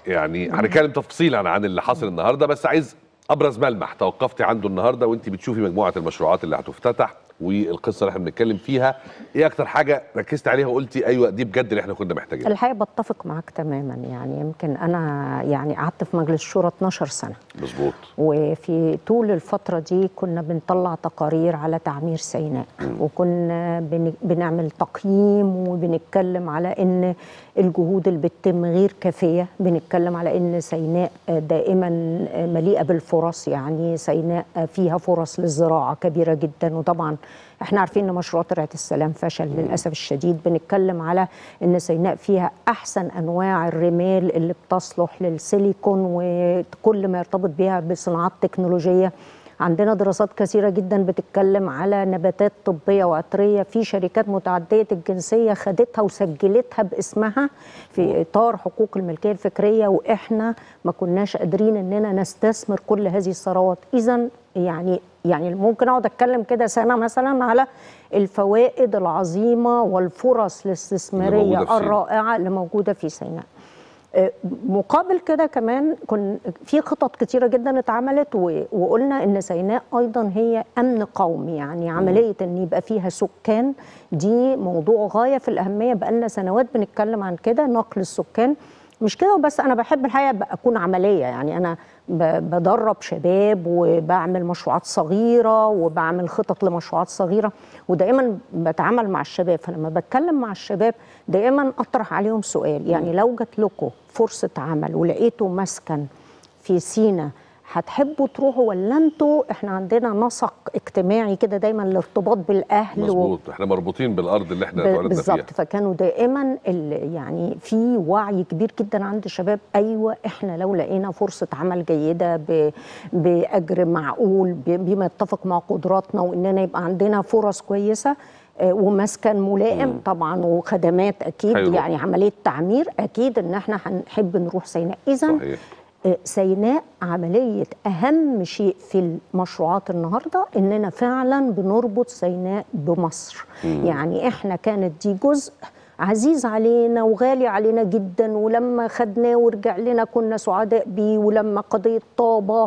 يعني هنتكلم تفصيلا عن اللي حصل النهارده بس عايز ابرز ملمح توقفتي عنده النهارده وانت بتشوفي مجموعه المشروعات اللي هتفتتح والقصه اللي احنا بنتكلم فيها ايه اكتر حاجه ركزت عليها وقلتي ايوه دي بجد اللي احنا كنا محتاجينها الحقيقه بتفق معاك تماما يعني يمكن انا يعني قعدت في مجلس الشورى 12 سنه مظبوط وفي طول الفترة دي كنا بنطلع تقارير على تعمير سيناء وكنا بن- بنعمل تقييم وبنتكلم على ان الجهود اللي بتتم غير كافية بنتكلم على ان سيناء دائما مليئة بالفرص يعني سيناء فيها فرص للزراعة كبيرة جدا وطبعا احنا عارفين ان مشروع ترعه السلام فشل للاسف الشديد بنتكلم على ان سيناء فيها احسن انواع الرمال اللي بتصلح للسيليكون وكل ما يرتبط بها بصناعات تكنولوجيه عندنا دراسات كثيرة جدا بتتكلم على نباتات طبية وعطرية في شركات متعددة الجنسية خدتها وسجلتها باسمها في إطار حقوق الملكية الفكرية وإحنا ما كناش قادرين إننا نستثمر كل هذه الثروات إذا يعني يعني ممكن اقعد اتكلم كده سنه مثلا على الفوائد العظيمه والفرص اللي الاستثماريه موجودة في سيناء. الرائعه اللي موجوده في سيناء آه، مقابل كده كمان كن في خطط كتيره جدا اتعملت و- وقلنا ان سيناء ايضا هي امن قومي يعني عمليه ان يبقى فيها سكان دي موضوع غايه في الاهميه بقالنا سنوات بنتكلم عن كده نقل السكان مش كده وبس انا بحب الحقيقه أبقى اكون عمليه يعني انا ب- بدرب شباب وبعمل مشروعات صغيره وبعمل خطط لمشروعات صغيره ودائما بتعامل مع الشباب فلما بتكلم مع الشباب دائما اطرح عليهم سؤال يعني لو جات لكم فرصه عمل ولقيتوا مسكن في سينا هتحبوا تروحوا ولا انتوا احنا عندنا نسق اجتماعي كده دايما الارتباط بالاهل و- مظبوط احنا مربوطين بالارض اللي احنا اتولدنا فيها بالظبط فكانوا دائما ال- يعني في وعي كبير جدا عند الشباب ايوه احنا لو لقينا فرصه عمل جيده ب- باجر معقول ب- بما يتفق مع قدراتنا واننا يبقى عندنا فرص كويسه آه، ومسكن ملائم طبعا وخدمات اكيد حلو. يعني عمليه تعمير اكيد ان احنا هنحب نروح سيناء اذا صحيح آه، سيناء عملية أهم شيء في المشروعات النهاردة إننا فعلا بنربط سيناء بمصر يعني إحنا كانت دي جزء عزيز علينا وغالي علينا جدا ولما خدناه ورجع لنا كنا سعداء بيه ولما قضية طابة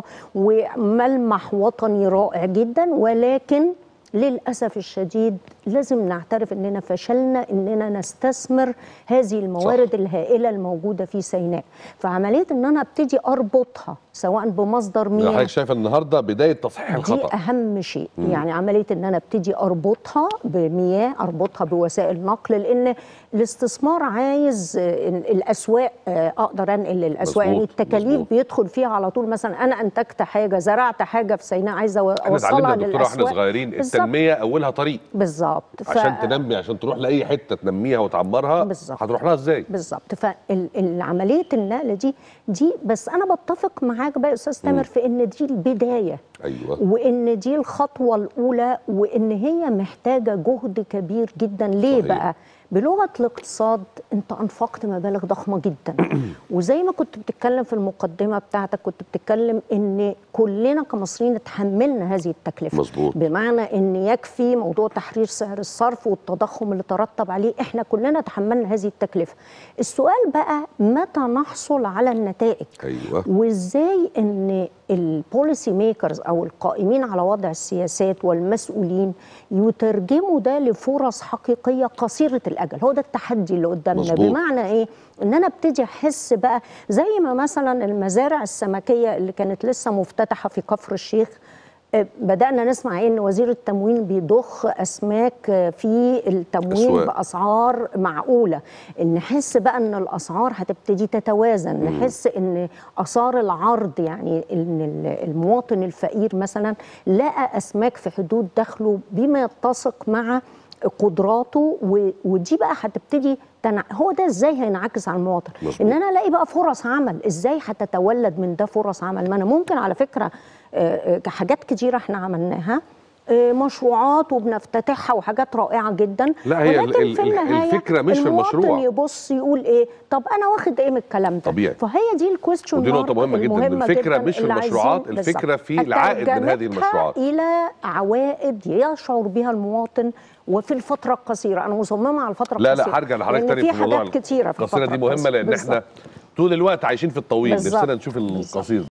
وملمح وطني رائع جدا ولكن للأسف الشديد لازم نعترف إننا فشلنا إننا نستثمر هذه الموارد صح. الهائلة الموجودة في سيناء فعملية إن أنا أبتدي أربطها سواء بمصدر ده مياه حضرتك شايفه النهارده بدايه تصحيح دي الخطا اهم شيء يعني عمليه ان انا ابتدي اربطها بمياه اربطها بوسائل نقل لان الاستثمار عايز آه، إن الاسواق آه، اقدر انقل للاسواق يعني مظبوط، التكاليف مظبوط. بيدخل فيها على طول مثلا انا انتجت حاجه زرعت حاجه في سيناء عايزه احنا اوصلها اتعلمنا يا دكتوره واحنا للاسواق صغيرين بالظبط. التنميه اولها طريق بالظبط ف- عشان تنمي عشان تروح لاي حته تنميها وتعمرها بالظبط. هتروح لها ازاي بالظبط فالعمليه النقل دي دي بس انا بتفق معاك بقى يا استاذ تامر في ان دي البدايه ايوه وان دي الخطوه الاولى وان هي محتاجه جهد كبير جدا ليه صحيح. بقى بلغه الاقتصاد انت انفقت مبالغ ضخمه جدا وزي ما كنت بتتكلم في المقدمه بتاعتك كنت بتتكلم ان كلنا كمصريين اتحملنا هذه التكلفه مظبوط. بمعنى ان يكفي موضوع تحرير سعر الصرف والتضخم اللي ترتب عليه احنا كلنا تحملنا هذه التكلفه السؤال بقى متى نحصل على النتائج ايوه وازاي ان البوليسي ميكرز او القائمين على وضع السياسات والمسؤولين يترجموا ده لفرص حقيقيه قصيره الاجل هو ده التحدي اللي قدامنا مظبوط. بمعنى ايه ان انا ابتدي احس بقى زي ما مثلا المزارع السمكيه اللي كانت لسه مفتتحه في كفر الشيخ آه، بدأنا نسمع إيه ان وزير التموين بيضخ اسماك آه، في التموين أسواق. باسعار معقوله نحس بقى ان الاسعار هتبتدي تتوازن نحس ان اثار العرض يعني ان ال- المواطن الفقير مثلا لقى اسماك في حدود دخله بما يتسق مع قدراته و- ودي بقى هتبتدي تنع... هو ده ازاي هينعكس على المواطن مظبوط. ان انا الاقي بقى فرص عمل ازاي هتتولد من ده فرص عمل ما انا ممكن على فكره آه، آه، حاجات كتيره احنا عملناها آه، مشروعات وبنفتتحها وحاجات رائعه جدا لا، هي ال- ولكن ال- في ال- النهايه الفكرة مش في المشروع. المواطن يبص يقول ايه طب انا واخد ايه من الكلام ده طبيعي. فهي دي الكويستشن ودي نقطة مهمة جدا، إن الفكرة مش في اللي المشروعات، عايزين- الفكرة بالظبط. في العائد من هذه ترجمتها المشروعات. الى عوائد يشعر بها المواطن وفي الفتره القصيره انا مصممه على الفتره لا القصيره لا هرجع لحضرتك لأن تاني في في موضوع حاجات كتيره في القصيره الفتره دي مهمه لان القصيرة. احنا طول الوقت عايشين في الطويل بالظبط. نفسنا نشوف بالظبط. القصير